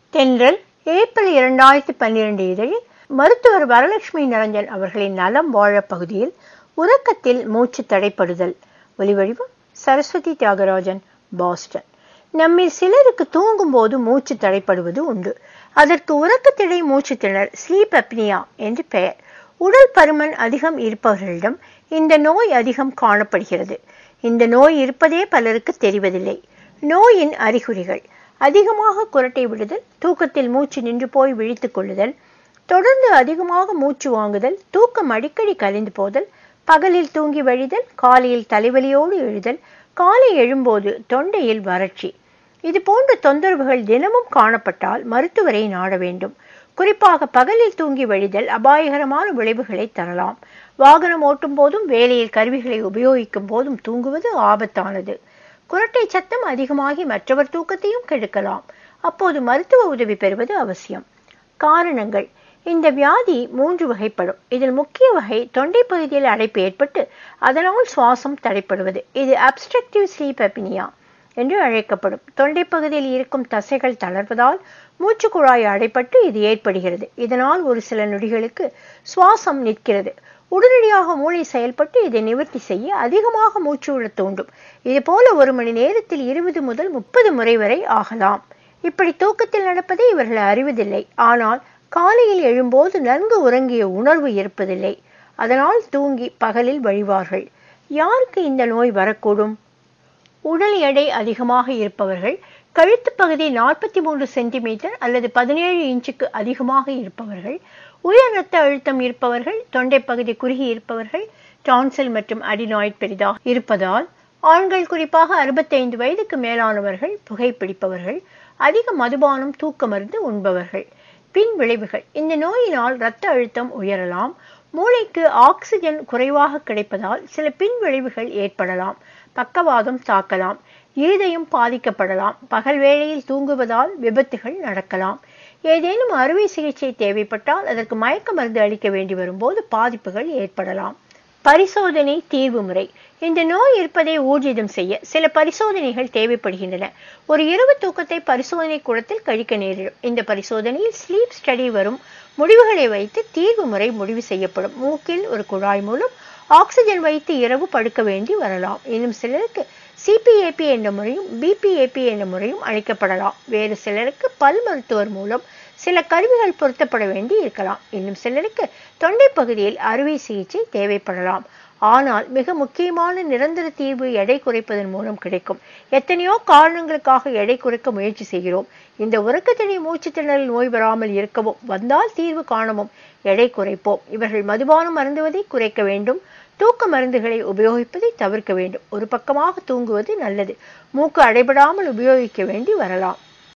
தென்றல் ஏப்ரல் இரண்டாயிரத்தி பன்னிரண்டு இதழில் மருத்துவர் வரலட்சுமி நிரஞ்சன் அவர்களின் நலம் வாழ பகுதியில் உறக்கத்தில் மூச்சு தடைப்படுதல் ஒலிவடிவம் சரஸ்வதி தியாகராஜன் பாஸ்டன் நம்மில் சிலருக்கு தூங்கும் போது மூச்சு தடைப்படுவது உண்டு அதற்கு உறக்கத்திடை மூச்சு திணறல் ஸ்லீப் அப்னியா என்று பெயர் உடல் பருமன் அதிகம் இருப்பவர்களிடம் இந்த நோய் அதிகம் காணப்படுகிறது இந்த நோய் இருப்பதே பலருக்கு தெரிவதில்லை நோயின் அறிகுறிகள் அதிகமாக குரட்டை விடுதல் தூக்கத்தில் மூச்சு நின்று போய் விழித்துக் கொள்ளுதல் தொடர்ந்து அதிகமாக மூச்சு வாங்குதல் தூக்கம் அடிக்கடி கலைந்து போதல் பகலில் தூங்கி வழிதல் காலையில் தலைவலியோடு எழுதல் காலை எழும்போது தொண்டையில் வறட்சி இது போன்ற தொந்தரவுகள் தினமும் காணப்பட்டால் மருத்துவரை நாட வேண்டும் குறிப்பாக பகலில் தூங்கி வழிதல் அபாயகரமான விளைவுகளை தரலாம் வாகனம் ஓட்டும் போதும் வேலையில் கருவிகளை உபயோகிக்கும் போதும் தூங்குவது ஆபத்தானது குரட்டை சத்தம் அதிகமாகி மற்றவர் தூக்கத்தையும் கெடுக்கலாம் அப்போது மருத்துவ உதவி பெறுவது அவசியம் காரணங்கள் இந்த வியாதி மூன்று வகைப்படும் இதில் முக்கிய வகை தொண்டை பகுதியில் அடைப்பு ஏற்பட்டு அதனால் சுவாசம் தடைப்படுவது இது அப்ஸ்ட்ரக்டிவ் ஸ்லீப் அப்பினியா என்று அழைக்கப்படும் தொண்டை பகுதியில் இருக்கும் தசைகள் தளர்வதால் மூச்சு குழாய் அடைப்பட்டு இது ஏற்படுகிறது இதனால் ஒரு சில நொடிகளுக்கு சுவாசம் நிற்கிறது உடனடியாக மூளை செயல்பட்டு இதை நிவர்த்தி செய்ய அதிகமாக மூச்சு விட தூண்டும் இது போல ஒரு மணி நேரத்தில் இருபது முதல் முப்பது முறை வரை ஆகலாம் இப்படி தூக்கத்தில் நடப்பதை இவர்கள் அறிவதில்லை ஆனால் காலையில் எழும்போது நன்கு உறங்கிய உணர்வு இருப்பதில்லை அதனால் தூங்கி பகலில் வழிவார்கள் யாருக்கு இந்த நோய் வரக்கூடும் உடல் எடை அதிகமாக இருப்பவர்கள் கழுத்து பகுதி நாற்பத்தி மூன்று சென்டிமீட்டர் அல்லது பதினேழு இன்ச்சுக்கு அதிகமாக இருப்பவர்கள் உயர் இரத்த அழுத்தம் இருப்பவர்கள் தொண்டை பகுதி குறுகி இருப்பவர்கள் டான்சில் மற்றும் அடினாய்ட் பெரிதாக இருப்பதால் ஆண்கள் குறிப்பாக அறுபத்தைந்து வயதுக்கு மேலானவர்கள் புகைப்பிடிப்பவர்கள் அதிக மதுபானம் தூக்க மருந்து உண்பவர்கள் பின் விளைவுகள் இந்த நோயினால் இரத்த அழுத்தம் உயரலாம் மூளைக்கு ஆக்சிஜன் குறைவாக கிடைப்பதால் சில பின் விளைவுகள் ஏற்படலாம் பக்கவாதம் தாக்கலாம் இருதயம் பாதிக்கப்படலாம் பகல் வேளையில் தூங்குவதால் விபத்துகள் நடக்கலாம் ஏதேனும் அறுவை சிகிச்சை தேவைப்பட்டால் அதற்கு மயக்க மருந்து அளிக்க வேண்டி வரும்போது பாதிப்புகள் ஏற்படலாம் பரிசோதனை தீர்வு முறை இந்த நோய் இருப்பதை ஊர்ஜிதம் செய்ய சில பரிசோதனைகள் தேவைப்படுகின்றன ஒரு இரவு தூக்கத்தை பரிசோதனை கூடத்தில் கழிக்க நேரிடும் இந்த பரிசோதனையில் ஸ்லீப் ஸ்டடி வரும் முடிவுகளை வைத்து தீர்வு முறை முடிவு செய்யப்படும் மூக்கில் ஒரு குழாய் மூலம் ஆக்சிஜன் வைத்து இரவு படுக்க வேண்டி வரலாம் இன்னும் சிலருக்கு சிபிஏபி என்ற முறையும் பிபிஏபி என்ற முறையும் அளிக்கப்படலாம் வேறு சிலருக்கு பல் மருத்துவர் மூலம் சில கருவிகள் பொருத்தப்பட வேண்டி இருக்கலாம் இன்னும் சிலருக்கு தொண்டை பகுதியில் அறுவை சிகிச்சை தேவைப்படலாம் ஆனால் மிக முக்கியமான நிரந்தர தீர்வு எடை குறைப்பதன் மூலம் கிடைக்கும் எத்தனையோ காரணங்களுக்காக எடை குறைக்க முயற்சி செய்கிறோம் இந்த உறக்கத்தினை மூச்சு திணறல் நோய் வராமல் இருக்கவும் வந்தால் தீர்வு காணவும் எடை குறைப்போம் இவர்கள் மதுபானம் அருந்துவதை குறைக்க வேண்டும் தூக்க மருந்துகளை உபயோகிப்பதை தவிர்க்க வேண்டும் ஒரு பக்கமாக தூங்குவது நல்லது மூக்கு அடைபடாமல் உபயோகிக்க வேண்டி வரலாம்